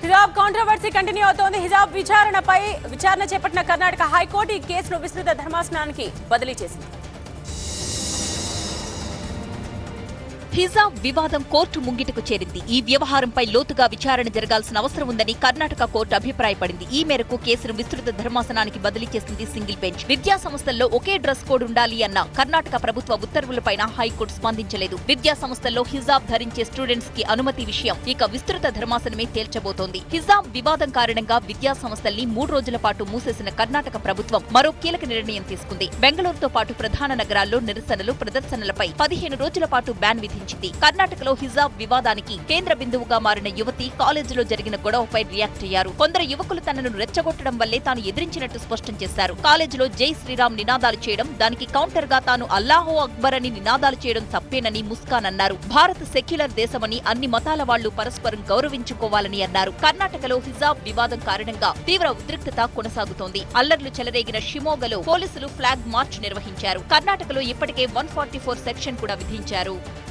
హిజాబ్ controversy continue అవుతోంది హిజాబ్ విచారణపై విచారణ చేపట్టిన కర్ణాటక హైకోర్టు ఈ కేసును విస్తృత ధర్మాసనానికి బదిలీ చేసింది హిజాబ్ వివాదం కోర్టు ముంగిటకు చేరింది ఈ వ్యవహారంపై లోతుగా విచారణ జరగాల్సిన అవసరం ఉందని కర్ణాటక కోర్టు అభిప్రాయపడింది ఈ మేరకు కేసును విస్తృత ధర్మాసనానికి బదిలీ చేసింది సింగిల్ బెంచ్ విద్యా సంస్థల్లో ఒకే డ్రెస్ కోడ్ ఉండాలి అన్న కర్ణాటక ప్రభుత్వ ఉత్తర్వులపైన హైకోర్టు స్పందించలేదు విద్యా సంస్థల్లో హిజాబ్ ధరించే స్టూడెంట్స్ కి అనుమతి విషయం ఇక విస్తృత ధర్మాసనమే తేల్చబోతోంది హిజాబ్ వివాదం కారణంగా విద్యా సంస్థల్ని మూడు రోజుల పాటు మూసేసిన కర్ణాటక ప్రభుత్వం మరో కీలక నిర్ణయం తీసుకుంది బెంగళూరుతో పాటు ప్రధాన నగరాల్లో నిరసనలు ప్రదర్శనలపై పదిహేను రోజుల పాటు బ్యాన్ విధించింది కర్ణాటకలో హిజాబ్ వివాదానికి కేంద్ర బిందువుగా మారిన యువతి కాలేజీలో జరిగిన గొడవపై రియాక్ట్ అయ్యారు కొందరు యువకులు తనను రెచ్చగొట్టడం వల్లే తాను ఎదిరించినట్టు స్పష్టం చేశారు కాలేజీలో జై శ్రీరామ్ నినాదాలు చేయడం దానికి కౌంటర్ గా తాను అల్లాహో అక్బర్ అని నినాదాలు చేయడం తప్పేనని ముస్కాన్ అన్నారు భారత్ సెక్యులర్ దేశమని అన్ని మతాల వాళ్లు పరస్పరం గౌరవించుకోవాలని అన్నారు కర్ణాటకలో హిజాబ్ వివాదం కారణంగా తీవ్ర ఉద్రిక్తత కొనసాగుతోంది అల్లర్లు చెలరేగిన షిమోగలో పోలీసులు ఫ్లాగ్ మార్చ్ నిర్వహించారు కర్ణాటకలో ఇప్పటికే వన్ ఫార్టీ ఫోర్ సెక్షన్ కూడా విధించారు